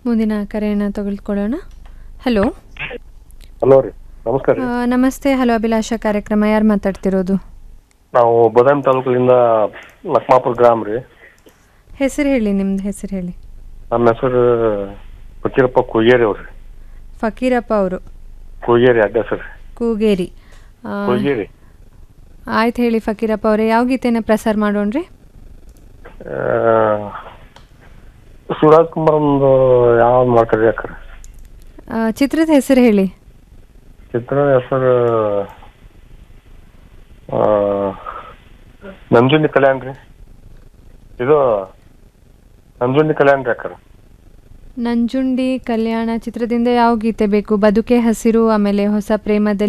ಮುಂದಿನ ಕರೆಯನ್ನು ತೆಗೆದುಕೊಳ್ಳೋಣ ಹಲೋ ಹಲೋ ರೀ ನಮಸ್ಕಾರ ರೀ ನಮಸ್ತೆ ಹಲೋ ಅಭಿಲಾಷ ಕಾರ್ಯಕ್ರಮ ಯಾರು ಮಾತಾಡ್ತಿರೋದು ನಾವು ಬದಾಮಿ ತಾಲೂಕಿನಿಂದ ಲಕ್ಮಾಪುರ ಗ್ರಾಮ ರೀ ಹೆಸರು ಹೇಳಿ ನಿಮ್ದು ಹೆಸರು ಹೇಳಿ ನಮ್ಮ ಹೆಸರು ಫಕೀರಪ್ಪ ಕುಯ್ಯೇರಿ ಅವ್ರಿ ಫಕೀರಪ್ಪ ಅವರು ಕುಯ್ಯೇರಿ ಅಡ್ಡ ಹೆಸರು ಕೂಗೇರಿ ಆ, ಕುಯ್ಯೇರಿ ಆಯ್ತು ಹೇಳಿ ಫಕೀರಪ್ಪ ಅವರೇ ಯಾವ ಗೀತೆನ ಪ್ರಸಾರ ಮಾಡೋಣ್ರಿ ಆ, ಶಿವರಾಜ್ ಕುಮಾರ್ ಒಂದು ಯಾವ್ದು ಮಾಡ್ತಾರೆ ಯಾಕ್ರೆ ಆ, ಚಿತ್ರದ ಹೆಸರು ಹೇಳಿ ಚಿತ್ರ ಹೆಸರು ಆ, ನಂಜುಂಡಿ ಕಲ್ಯಾಣ್ ರೀ ಇದು ನಂಜುಂಡಿ ಕಲ್ಯಾಣ್ ರೀ ಅಕ್ಕಾರ ನಂಜುಂಡಿ ಕಲ್ಯಾಣ ಚಿತ್ರದಿಂದ ಯಾವ ಗೀತೆ ಬೇಕು ಬದುಕೆ ಹಸಿರು ಆಮೇಲೆ ಹೊಸ ಪ್ರೇಮದಲ್ಲಿ